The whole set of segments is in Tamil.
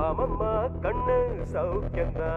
ஆமம்மா கண்ணு சௌக்கியந்தா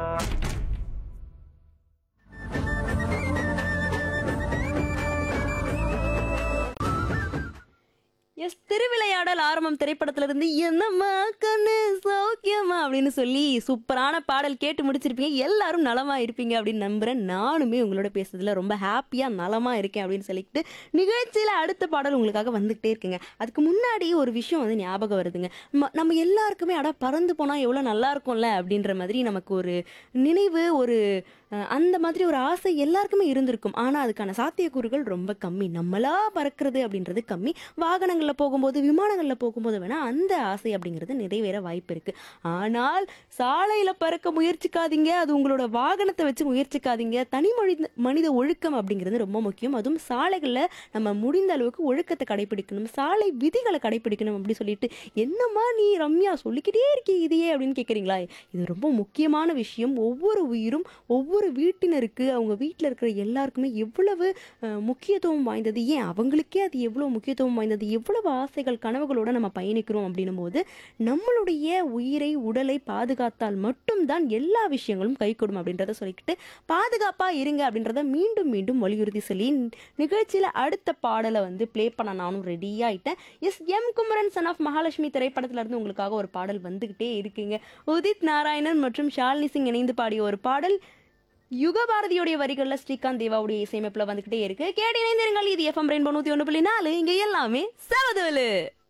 எஸ் திருவிளையாடல் ஆரம்பம் திரைப்படத்துல இருந்து என்னம்மா கண்ணு சௌக்கியமா அப்படின்னு சொல்லி சூப்பரான பாடல் கேட்டு முடிச்சிருப்பீங்க எல்லாரும் நலமா இருப்பீங்க அப்படின்னு நம்புறேன் நானுமே உங்களோட பேசுறதுல ரொம்ப ஹாப்பியா நலமா இருக்கேன் அப்படின்னு சொல்லிட்டு நிகழ்ச்சியில அடுத்த பாடல் உங்களுக்காக வந்துகிட்டே இருக்குங்க அதுக்கு முன்னாடி ஒரு விஷயம் வந்து ஞாபகம் வருதுங்க ம- நம்ம எல்லாருக்குமே அட பறந்து போனா எவ்வளவு நல்லா இருக்கும்ல அப்படின்ற மாதிரி நமக்கு ஒரு நினைவு ஒரு அஹ், அந்த மாதிரி ஒரு ஆசை எல்லாருக்குமே இருந்திருக்கும் ஆனா அதுக்கான சாத்தியக்கூறுகள் ரொம்ப கம்மி நம்மளா பறக்கிறது அப்படின்றது கம்மி வாகனங்கள்ல போகும்போது விமானங்கள்ல போகும்போது வேணா அந்த ஆசை அப்படிங்கிறது நிறைவேற வாய்ப்பு இருக்கு ஆனால் சாலையில பறக்க முயற்சிக்காதீங்க அது உங்களோட வாகனத்தை வச்சு முயற்சிக்காதீங்க தனி மனித மனித ஒழுக்கம் அப்படிங்கிறது ரொம்ப முக்கியம் அதுவும் சாலைகளில் நம்ம முடிந்த அளவுக்கு ஒழுக்கத்தை கடைபிடிக்கணும் சாலை விதிகளை கடைபிடிக்கணும் அப்படி சொல்லிட்டு என்னம்மா நீ ரம்யா சொல்லிக்கிட்டே இருக்கே இதையே அப்படின்னு கேட்குறீங்களா இது ரொம்ப முக்கியமான விஷயம் ஒவ்வொரு உயிரும் ஒவ்வொரு வீட்டினருக்கு அவங்க வீட்டில் இருக்கிற எல்லாருக்குமே எவ்வளவு அஹ், முக்கியத்துவம் வாய்ந்தது ஏன் அவங்களுக்கே அது எவ்வளோ முக்கியத்துவம் வாய்ந்தது எவ்வளவு ஆசைகள் கனவுகளோட நம்ம பயணிக்கிறோம் அப்படின்னும் போது நம்மளுடைய உயிரை உடலை பாதுகாத்தால் மட்டும்தான் எல்லா விஷயங்களும் கைகூடும் அப்படின்றத சொல்லிக்கிட்டு பாதுகாப்பா இருங்க அப்படின்றத மீண்டும் மீண்டும் வலியுறுத்தி சொல்லி நிகழ்ச்சியில அடுத்த பாடலை வந்து ப்ளே பண்ண நானும் ரெடி ஆயிட்டேன் S M Kumaran son of Mahalakshmi திரைப்படத்துல இருந்து உங்களுக்காக ஒரு பாடல் வந்துகிட்டே இருக்குங்க உதித் நாராயணன் மற்றும் ஷாலினி சிங் இணைந்து பாடிய ஒரு பாடல் யுகபாரதியுடைய வரிகள்ல ஸ்ரீகாந்த் தேவாவுடைய இசையமைப்புல வந்துகிட்டே இருக்கு கேட்டு இணைந்திருங்கள் இது எஃப்எம் ரெயின்போ நூத்தி ஒன்று புள்ளி நாலு இங்க எல்லாமே சவதோலு